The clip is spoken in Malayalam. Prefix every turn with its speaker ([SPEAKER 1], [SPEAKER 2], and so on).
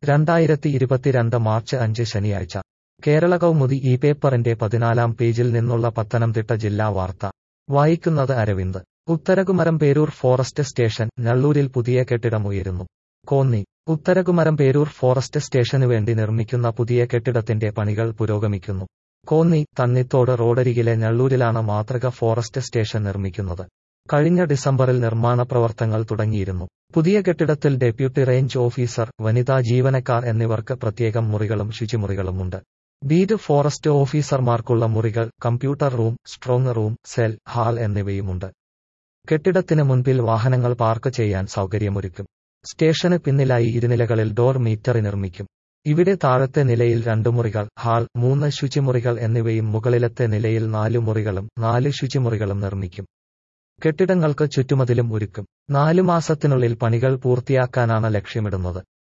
[SPEAKER 1] രണ്ടായിരത്തി ഇരുപത്തിരണ്ട് മാർച്ച് അഞ്ച് ശനിയാഴ്ച കേരള കൗമുദി ഈ പേപ്പറിന്റെ പതിനാലാം പേജിൽ നിന്നുള്ള പത്തനംതിട്ട ജില്ലാ വാർത്ത വായിക്കുന്നത് അരവിന്ദ് ഉത്തരകുമരം പേരൂർ ഫോറസ്റ്റ് സ്റ്റേഷൻ നള്ളൂരിൽ പുതിയ കെട്ടിടം ഉയരുന്നു കോന്നി ഉത്തരകുമരം പേരൂർ ഫോറസ്റ്റ് സ്റ്റേഷനു വേണ്ടി നിർമ്മിക്കുന്ന പുതിയ കെട്ടിടത്തിന്റെ പണികൾ പുരോഗമിക്കുന്നു കോന്നി തണ്ണിത്തോട് റോഡരികിലെ ഞള്ളൂരിലാണ് മാതൃക ഫോറസ്റ്റ് സ്റ്റേഷൻ നിർമ്മിക്കുന്നത് കഴിഞ്ഞ ഡിസംബറിൽ നിർമ്മാണ പ്രവർത്തനങ്ങൾ തുടങ്ങിയിരുന്നു പുതിയ കെട്ടിടത്തിൽ ഡെപ്യൂട്ടി റേഞ്ച് ഓഫീസർ വനിതാ ജീവനക്കാർ എന്നിവർക്ക് പ്രത്യേകം മുറികളും ശുചിമുറികളുമുണ്ട് ബീറ്റ് ഫോറസ്റ്റ് ഓഫീസർമാർക്കുള്ള മുറികൾ computer room strong room cell hall എന്നിവയുമുണ്ട് കെട്ടിടത്തിന് മുൻപിൽ വാഹനങ്ങൾ പാർക്ക് ചെയ്യാൻ സൗകര്യമൊരുക്കും സ്റ്റേഷന് പിന്നിലായി ഇരുനിലകളിൽ ഡോർ മീറ്റർ നിർമ്മിക്കും ഇവിടെ താഴത്തെ നിലയിൽ രണ്ട് മുറികൾ ഹാൾ മൂന്ന് ശുചിമുറികൾ എന്നിവയും മുകളിലത്തെ നിലയിൽ നാലു മുറികളും നാല് ശുചിമുറികളും നിർമ്മിക്കും കെട്ടിടങ്ങൾക്ക് ചുറ്റുമതിലും ഒരുക്കും നാലു മാസത്തിനുള്ളിൽ പണികൾ പൂർത്തിയാക്കാനാണ് ലക്ഷ്യമിടുന്നത്